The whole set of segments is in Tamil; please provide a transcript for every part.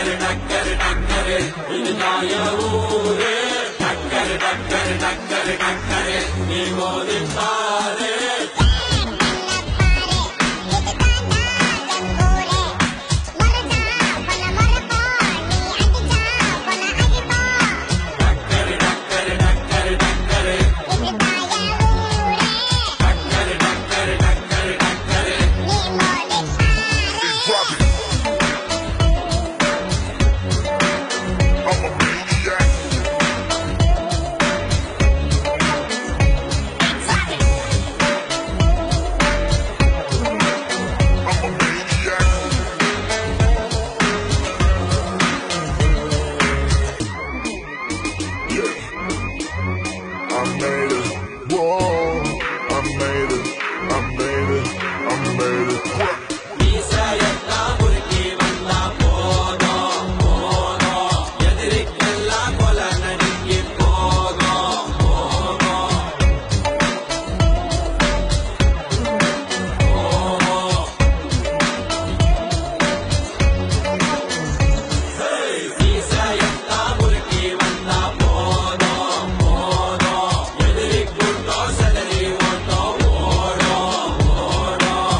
டக்கரு டக்கரு டக்கரு இது நாய ஊரு டக்கரு டக்கரு டக்கரு டக்கரு நீ மோதி பாரு டக்கரு டக்கரு டக்கரு டக்கரு டக்கரு டக்கரு டக்கரு டக்கரு Drop it. I'm a maniac. I'm a maniac. Yeah. I made it. Whoa. I made it. I made it. I made it. What? மீசையெல்லாம் முறுக்கி வந்தா போதும் போதும் எதிரிக்கெல்லாம் கொலை நடுங்கி போகும் போகும் மீசையெல்லாம் முறுக்கி வந்தா போதும் போதும் எதிரிக்குள்ளோ செதறி ஓட்டம் ஓடும் ஓடும்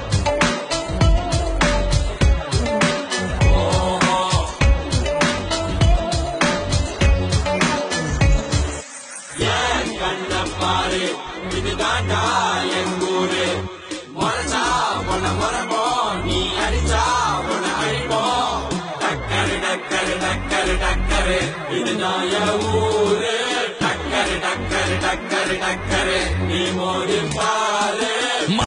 ஏன் கண்ண பாரு இதுதாண்டா எங்கூரு முறைச்சா உன்னை முறைப்போம் நீ அடிச்சா உன்னை அழிப்போம் டக்கரு டக்கரு டக்கரு டக்கரு இது நாய ஊரு டக்கரு டக்கரு டக்கரு டக்கரு நீ மோதி பாரு